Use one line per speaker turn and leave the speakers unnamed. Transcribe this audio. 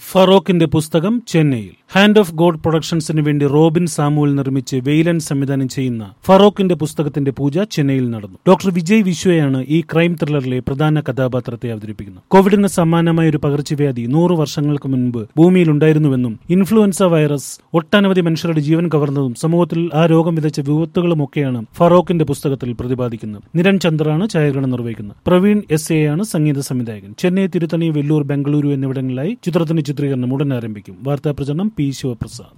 ഫറോക്കിന്റെ പുസ്തകം ചെന്നൈയിൽ hand of God പ്രൊഡക്ഷൻസിന് വേണ്ടി റോബിൻ സാമുവൽ നിർമ്മിച്ച് വെയിലൻ സംവിധാനം ചെയ്യുന്ന ഫറോക്കിന്റെ പുസ്തകത്തിന്റെ പൂജ ചെന്നൈയിൽ നടന്നു ഡോക്ടർ വിജയ് വിശ്വയാണ് ഈ ക്രൈം ത്രില്ലറിലെ പ്രധാന കഥാപാത്രത്തെ അവതരിപ്പിക്കുന്നത് കോവിഡിന് സമാനമായ ഒരു പകർച്ചവ്യാധി നൂറ് വർഷങ്ങൾക്ക് മുൻപ് ഭൂമിയിൽ ഉണ്ടായിരുന്നുവെന്നും ഇൻഫ്ലുവൻസ വൈറസ് ഒട്ടനവധി മനുഷ്യരുടെ ജീവൻ കവർന്നതും സമൂഹത്തിൽ ആ രോഗം വിതച്ച വിപത്തുകളുമൊക്കെയാണ് ഫറോക്കിന്റെ പുസ്തകത്തിൽ പ്രതിപാദിക്കുന്നത് നിരൺ ചന്ദ്രാണ് ഛായാഗ്രഹണം നിർവഹിക്കുന്നത് പ്രവീൺ എസ് എ ആണ് സംഗീത സംവിധായകൻ ചെന്നൈ തിരുത്തണി വെല്ലൂർ ബംഗളൂരു എന്നിവിടങ്ങളിലായി ചിത്രത്തിന്റെ ചിത്രീകരണം ഉടൻ ആരംഭിക്കും വാർത്താ പ്രചരണം പി ശിവപ്രസാദ്